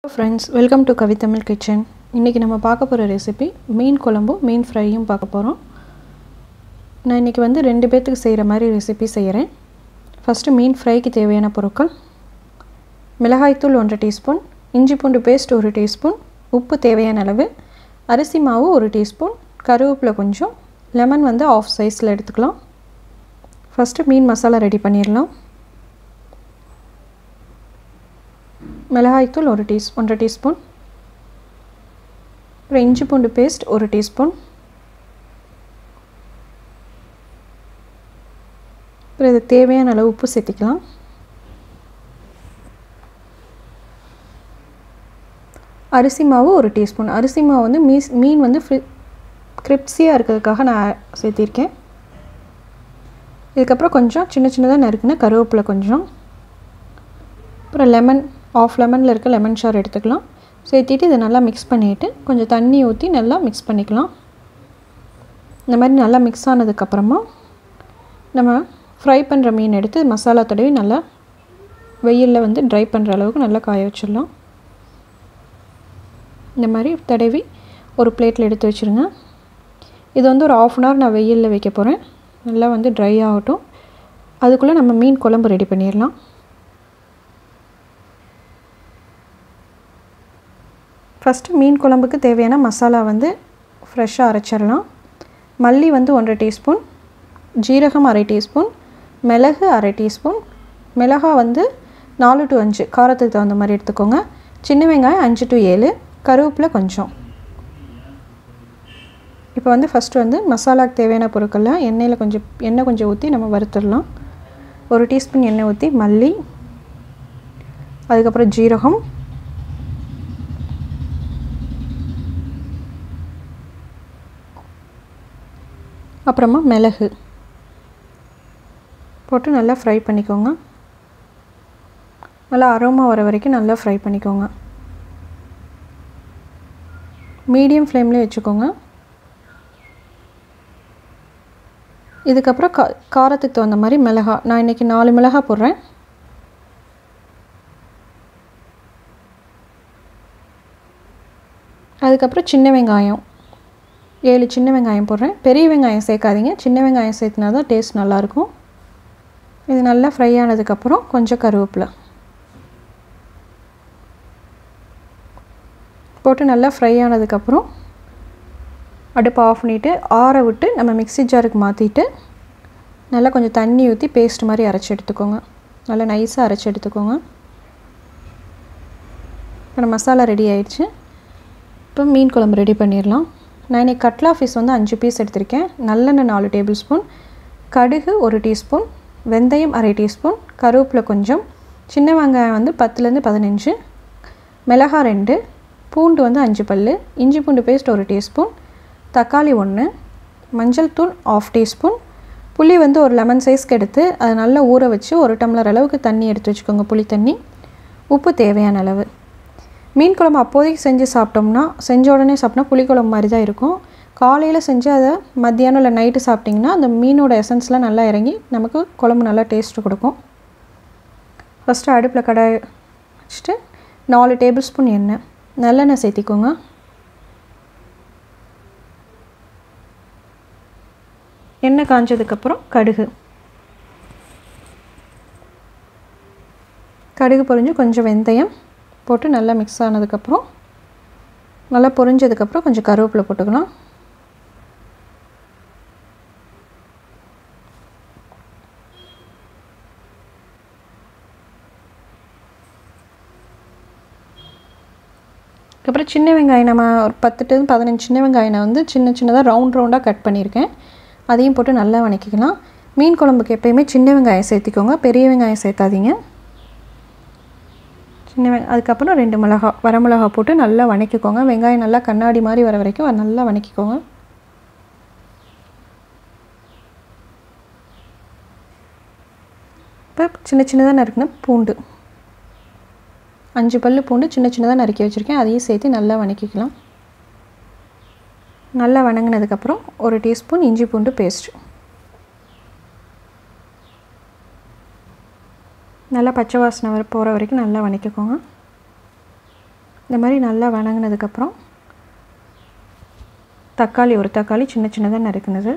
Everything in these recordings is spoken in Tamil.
friends welcome to Kavithamizh kitchen இன்றைக்கி நம்ம பார்க்க போகிற ரெசிபி மீன் குழம்பும் மீன் ஃப்ரையும் பார்க்க போகிறோம் நான் இன்றைக்கி வந்து ரெண்டு பேர்த்துக்கு செய்கிற மாதிரி ரெசிபி செய்கிறேன் ஃபஸ்ட்டு மீன் ஃப்ரைக்கு தேவையான பொருட்கள் மிளகாய்த்தூள் ஒன்றரை டீஸ்பூன் இஞ்சி பூண்டு பேஸ்ட் ஒரு டீஸ்பூன் உப்பு தேவையான அளவு அரிசி மாவு ஒரு டீஸ்பூன் கருவேப்பிலை கொஞ்சம் லெமன் வந்து ஆஃப் சைஸில் எடுத்துக்கலாம் ஃபஸ்ட்டு மீன் மசாலா ரெடி பண்ணிடலாம் மிளகாய்த்தூள் ஒரு டீஸ் ஒன்றரை டீஸ்பூன் அப்புறம் இஞ்சி பூண்டு பேஸ்ட் ஒரு டீஸ்பூன் அப்புறம் இது தேவையான அளவு உப்பு சேர்த்திக்கலாம் அரிசி மாவு ஒரு டீஸ்பூன் அரிசி மாவு வந்து மீஸ் மீன் வந்து ஃப்ரி கிரிப்ஸியாக இருக்கிறதுக்காக நான் சேர்த்திருக்கேன் இதுக்கப்புறம் கொஞ்சம் சின்ன சின்னதாக நறுக்குன கருவேப்பிலை கொஞ்சம் அப்புறம் லெமன் ஆஃப் லெமனில் இருக்க லெமன் ஷார் எடுத்துக்கலாம் சேர்த்திட்டு இதை நல்லா மிக்ஸ் பண்ணிவிட்டு கொஞ்சம் தண்ணி ஊற்றி நல்லா மிக்ஸ் பண்ணிக்கலாம் இந்த மாதிரி நல்லா மிக்ஸ் ஆனதுக்கப்புறமா நம்ம ஃப்ரை பண்ணுற மீன் எடுத்து மசாலா தடவி நல்லா வெயிலில் வந்து ட்ரை பண்ணுற அளவுக்கு நல்லா காய வச்சிடலாம் இந்த மாதிரி தடவி ஒரு பிளேட்டில் எடுத்து வச்சுருங்க இது வந்து ஒரு ஆஃப் அன் ஹவர் நான் வெயிலில் வைக்க போகிறேன் நல்லா வந்து ட்ரை ஆகட்டும் அதுக்குள்ளே நம்ம மீன் குழம்பு ரெடி பண்ணிடலாம் ஃபஸ்ட்டு மீன் குழம்புக்கு தேவையான மசாலா வந்து ஃப்ரெஷ்ஷாக அரைச்சிடலாம் மல்லி வந்து ஒன்றரை டீஸ்பூன் ஜீரகம் அரை டீஸ்பூன் மிளகு அரை டீஸ்பூன் மிளகா வந்து நாலு டு அஞ்சு காரத்துக்கு தகுந்த மாதிரி எடுத்துக்கோங்க சின்ன வெங்காயம் அஞ்சு டு ஏழு கருவேப்பிலை கொஞ்சம் இப்போ வந்து ஃபஸ்ட்டு வந்து மசாலாக்கு தேவையான பொருட்களில் எண்ணெயில் கொஞ்சம் எண்ணெய் கொஞ்சம் ஊற்றி நம்ம வறுத்துடலாம் ஒரு டீஸ்பூன் எண்ணெய் ஊற்றி மல்லி அதுக்கப்புறம் ஜீரகம் அப்புறமா மிளகு போட்டு நல்லா ஃப்ரை பண்ணிக்கோங்க நல்லா அரோமா வர வரைக்கும் நல்லா ஃப்ரை பண்ணிக்கோங்க மீடியம் ஃப்ளேம்லேயே வச்சுக்கோங்க இதுக்கப்புறம் கா காரத்துக்கு தகுந்த மாதிரி மிளகா நான் இன்றைக்கி நாலு மிளகா போடுறேன் அதுக்கப்புறம் சின்ன வெங்காயம் ஏழு சின்ன வெங்காயம் போடுறேன் பெரிய வெங்காயம் சேர்க்காதீங்க சின்ன வெங்காயம் சேர்த்துனா தான் டேஸ்ட் நல்லாயிருக்கும் இது நல்லா ஃப்ரை ஆனதுக்கப்புறம் கொஞ்சம் கருவேப்பிலை போட்டு நல்லா ஃப்ரை ஆனதுக்கப்புறம் அடுப்பை ஆஃப் பண்ணிவிட்டு ஆற விட்டு நம்ம மிக்ஸி ஜாருக்கு மாற்றிட்டு நல்லா கொஞ்சம் தண்ணி ஊற்றி பேஸ்ட் மாதிரி அரைச்சி எடுத்துக்கோங்க நல்லா நைஸாக அரைச்சி எடுத்துக்கோங்க இப்போ மசாலா ரெடி ஆயிடுச்சு இப்போ மீன் குழம்பு ரெடி பண்ணிடலாம் நான் இன்றைக்கி கட்லா ஃபிஷ் வந்து அஞ்சு பீஸ் எடுத்திருக்கேன் நல்லெண்ணெய் நாலு டேபிள் ஸ்பூன் கடுகு ஒரு டீஸ்பூன் வெந்தயம் அரை டீஸ்பூன் கருவேப்பிலை கொஞ்சம் சின்ன வெங்காயம் வந்து பத்துலேருந்து பதினஞ்சு மிளகாய் ரெண்டு பூண்டு வந்து அஞ்சு பல் இஞ்சி பூண்டு பேஸ்ட் ஒரு டீஸ்பூன் தக்காளி ஒன்று மஞ்சள் தூள் ஆஃப் டீஸ்பூன் புளி வந்து ஒரு லெமன் சைஸ்க்கு எடுத்து அதை நல்லா ஊற வச்சு ஒரு டம்ளர் அளவுக்கு தண்ணி எடுத்து வச்சுக்கோங்க புளி தண்ணி உப்பு தேவையான அளவு மீன் குழம்பு அப்போதைக்கு செஞ்சு சாப்பிட்டோம்னா செஞ்ச உடனே சாப்பிட்டா புளிக்குழம்பு மாதிரி தான் இருக்கும் காலையில் செஞ்சு அதை மத்தியானம் இல்லை நைட்டு சாப்பிட்டிங்கன்னா அந்த மீனோட எசன்ஸ்லாம் நல்லா இறங்கி நமக்கு குழம்பு நல்லா டேஸ்ட்டு கொடுக்கும் ஃபஸ்ட்டு அடுப்பில் கடாய் வச்சுட்டு நாலு டேபிள் ஸ்பூன் எண்ணெய் நல்லெண்ணெய் சேர்த்திக்கோங்க எண்ணெய் காஞ்சதுக்கப்புறம் கடுகு கடுகு பொரிஞ்சு கொஞ்சம் வெந்தயம் போட்டு நல்லா மிக்ஸ் ஆனதுக்கப்புறம் நல்லா பொரிஞ்சதுக்கப்புறம் கொஞ்சம் கருவேப்பிலை போட்டுக்கலாம் அதுக்கப்புறம் சின்ன வெங்காயம் நம்ம ஒரு பத்து டு பதினஞ்சு சின்ன வெங்காயம் நான் வந்து சின்ன சின்னதாக ரவுண்ட் ரவுண்டாக கட் பண்ணியிருக்கேன் அதையும் போட்டு நல்லா வணக்கிக்கலாம் மீன் குழம்புக்கு எப்போயுமே சின்ன வெங்காயம் சேர்த்திக்கோங்க பெரிய வெங்காயம் சேர்த்தாதீங்க சின்ன வெ அதுக்கப்புறம் ரெண்டு மிளகா வரமிளகா போட்டு நல்லா வணக்கிக்கோங்க வெங்காயம் நல்லா கண்ணாடி மாதிரி வர வரைக்கும் நல்லா வணக்கிக்கோங்க இப்போ சின்ன சின்னதாக நறுக்குன பூண்டு அஞ்சு பல் பூண்டு சின்ன சின்னதாக நறுக்கி வச்சுருக்கேன் அதையும் சேர்த்து நல்லா வணக்கிக்கலாம் நல்லா வணங்கினதுக்கப்புறம் ஒரு டீஸ்பூன் இஞ்சி பூண்டு பேஸ்ட்டு நல்லா பச்சை வாசனை வர போகிற வரைக்கும் நல்லா வணக்கிக்கோங்க இந்த மாதிரி நல்லா வணங்கினதுக்கப்புறம் தக்காளி ஒரு தக்காளி சின்ன சின்னதாக நறுக்குனது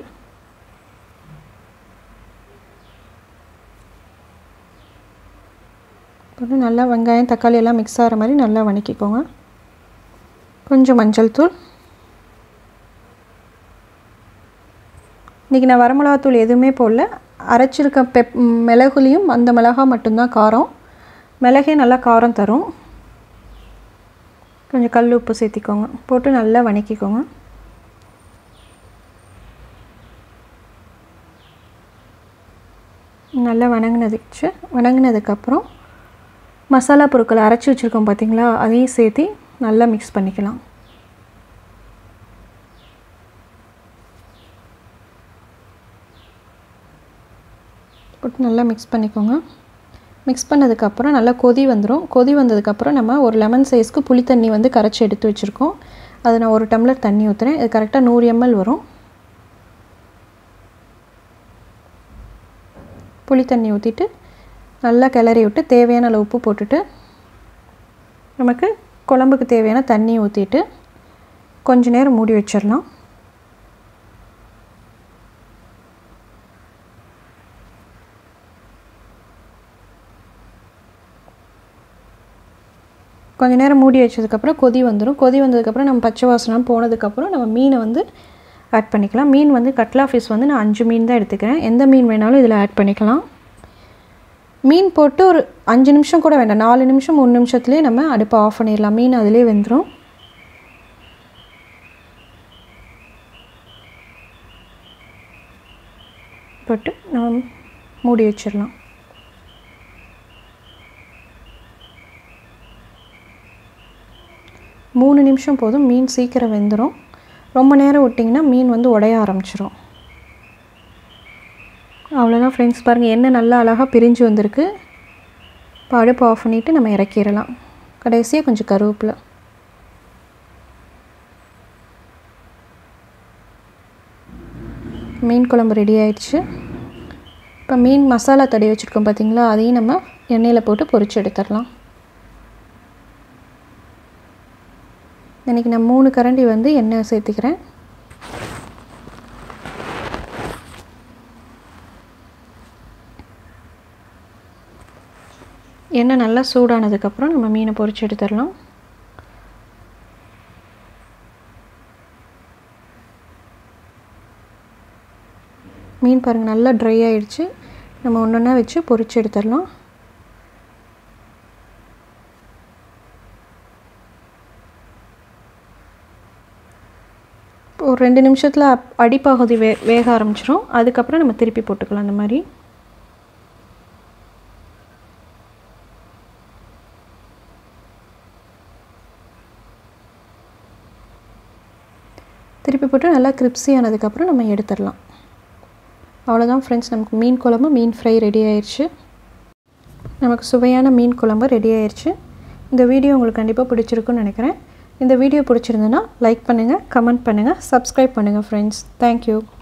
அப்புறம் நல்லா வெங்காயம் தக்காளி எல்லாம் மிக்ஸ் ஆகிற மாதிரி நல்லா வணக்கிக்கோங்க கொஞ்சம் மஞ்சள் தூள் இன்றைக்கி நான் வரமிளகாத்தூள் எதுவுமே போடல அரைச்சிருக்க பெப் மிளகுலையும் அந்த மிளகா மட்டும்தான் காரம் மிளகே நல்லா காரம் தரும் கொஞ்சம் கல் உப்பு சேர்த்திக்கோங்க போட்டு நல்லா வணக்கிக்கோங்க நல்லா வணங்கினதுச்சு வணங்கினதுக்கப்புறம் மசாலா பொருட்களை அரைச்சி வச்சுருக்கோம் பார்த்தீங்களா அதையும் சேர்த்து நல்லா மிக்ஸ் பண்ணிக்கலாம் போட்டு நல்லா மிக்ஸ் பண்ணிக்கோங்க மிக்ஸ் பண்ணதுக்கப்புறம் நல்லா கொதி வந்துடும் கொதி வந்ததுக்கப்புறம் நம்ம ஒரு லெமன் சைஸ்க்கு புளி தண்ணி வந்து கரைச்சி எடுத்து வச்சுருக்கோம் அது நான் ஒரு டம்ளர் தண்ணி ஊற்றுறேன் இது கரெக்டாக நூறு எம்எல் வரும் புளி தண்ணி ஊற்றிட்டு நல்லா கிளறி விட்டு தேவையான அளவு உப்பு போட்டுட்டு நமக்கு குழம்புக்கு தேவையான தண்ணி ஊற்றிட்டு கொஞ்ச நேரம் மூடி வச்சிடலாம் கொஞ்ச நேரம் மூடி வச்சதுக்கப்புறம் கொதி வந்துடும் கொதி வந்ததுக்கப்புறம் நம்ம பச்சை வாசனம் போனதுக்கப்புறம் நம்ம மீனை வந்து ஆட் பண்ணிக்கலாம் மீன் வந்து கட்லா ஃபிஷ் வந்து நான் அஞ்சு மீன் தான் எடுத்துக்கிறேன் எந்த மீன் வேணாலும் இதில் ஆட் பண்ணிக்கலாம் மீன் போட்டு ஒரு அஞ்சு நிமிஷம் கூட வேண்டாம் நாலு நிமிஷம் மூணு நிமிஷத்துலேயே நம்ம அடுப்பை ஆஃப் பண்ணிடலாம் மீன் அதிலே வெந்துடும் போட்டு நம்ம மூடி வச்சிடலாம் மூணு நிமிஷம் போதும் மீன் சீக்கிரம் வெந்துடும் ரொம்ப நேரம் விட்டிங்கன்னா மீன் வந்து உடைய ஆரம்பிச்சிரும் அவ்வளோதான் ஃப்ரெண்ட்ஸ் பாருங்கள் எண்ணெய் நல்லா அழகாக பிரிஞ்சு வந்திருக்கு இப்போ அடுப்பு ஆஃப் பண்ணிவிட்டு நம்ம இறக்கிடலாம் கடைசியாக கொஞ்சம் கருவேப்பிலை மீன் குழம்பு ரெடி ஆயிடுச்சு இப்போ மீன் மசாலா தடவி வச்சுருக்கோம் பார்த்தீங்களா அதையும் நம்ம எண்ணெயில் போட்டு பொரிச்சு எடுத்துடலாம் இன்றைக்கி நான் மூணு கரண்டி வந்து எண்ணெய் சேர்த்துக்கிறேன் எண்ணெய் நல்லா சூடானதுக்கப்புறம் நம்ம மீனை பொரிச்சு எடுத்துடலாம் மீன் பாருங்கள் நல்லா ட்ரை ஆயிடுச்சு நம்ம ஒன்று ஒன்றா வச்சு பொரிச்சு எடுத்துடலாம் ஒரு ரெண்டு நிமிஷத்தில் அடிப்பகுதி வே வேக ஆரம்பிச்சிரும் அதுக்கப்புறம் நம்ம திருப்பி போட்டுக்கலாம் அந்த மாதிரி திருப்பி போட்டு நல்லா கிரிப்ஸி ஆனதுக்கப்புறம் நம்ம எடுத்துடலாம் அவ்வளோதான் ஃப்ரெண்ட்ஸ் நமக்கு மீன் குழம்பு மீன் ஃப்ரை ரெடி ஆயிடுச்சு நமக்கு சுவையான மீன் குழம்பு ரெடி ஆயிடுச்சு இந்த வீடியோ உங்களுக்கு கண்டிப்பாக பிடிச்சிருக்குன்னு நினைக்கிறேன் இந்த வீடியோ பிடிச்சிருந்ததுன்னா லைக் பண்ணுங்கள் கமெண்ட் பண்ணுங்கள் சப்ஸ்கிரைப் பண்ணுங்கள் ஃப்ரெண்ட்ஸ் தேங்க்யூ